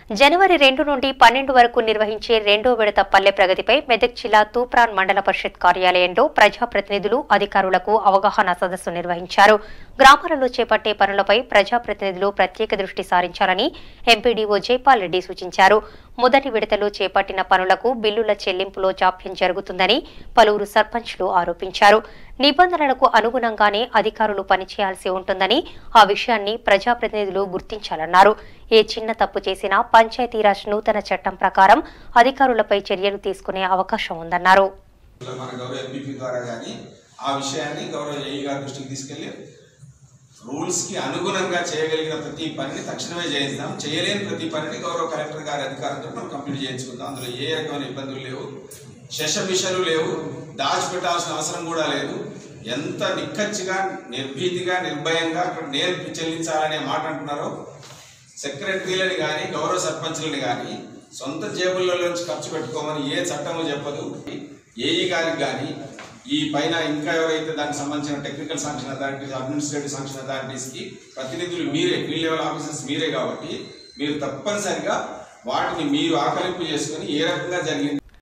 జనవరి రెండు నుండి పన్నెండు వరకు నిర్వహించే రెండో విడత పల్లె ప్రగతిపై మెదక్ జిల్లా తూప్రాన్ మండల పరిషత్ కార్యాలయంలో ప్రజాప్రతినిధులు అధికారులకు అవగాహన సదస్సు నిర్వహించారు గ్రామాలలో చేపట్టే పనులపై ప్రజాప్రతినిధులు ప్రత్యేక దృష్టి సారించాలని ఎంపీడీఓ జైపాల్ రెడ్డి సూచించారు మొదటి విడతలో చేపట్టిన పనులకు బిల్లుల చెల్లింపులో జాప్యం జరుగుతుందని పలువురు సర్పంచ్లు ఆరోపించారు నిబంధనలకు అనుగుణంగానే అధికారులు పనిచేయాల్సి ఉంటుందని ఆ విషయాన్ని ప్రజాప్రతినిధులు గుర్తించాలన్నారు ఏ చిన్న తప్పు చేసినా పంచాయతీరాజ్ నూతన చట్టం ప్రకారం అధికారులపై చర్యలు తీసుకునే అవకాశం ఉందన్నారు మన గౌరవ ఎంపీపీ ద్వారా కానీ ఆ విషయాన్ని గౌరవ ఏఈ గారి దృష్టికి తీసుకెళ్లి రూల్స్ కి అనుగుణంగా చేయగలిగిన ప్రతి పనిని తక్షణమే చేయిద్దాం చేయలేని ప్రతి పనిని గౌరవ కలెక్టర్ గారి అధికారంతో మనం కంప్లీట్ చేయించుకుందాం అందులో ఏ రకమైన ఇబ్బందులు లేవు శశమిషలు లేవు దాచిపెట్టాల్సిన అవసరం కూడా లేదు ఎంత నిక్కచ్చిగా నిర్భీతిగా నిర్భయంగా అక్కడ నేను చెల్లించాలనే మాట అంటున్నారో సెక్రటరీలని కానీ గౌరవ సర్పంచ్లని కానీ సొంత జేబుల్లో నుంచి ఖర్చు పెట్టుకోమని ఏ చట్టము చెప్పదు ఏఈ గారికి కానీ ఈ పైన ఇంకా ఎవరైతే దానికి సంబంధించిన technical sanction authorities administrative sanction అథారిటీస్కి ప్రతినిధులు మీరే ఫీల్డ్ లెవెల్ ఆఫీసర్స్ మీరే కాబట్టి మీరు తప్పనిసరిగా వాటిని మీరు ఆకలింపు చేసుకొని ఏ రకంగా జరిగింది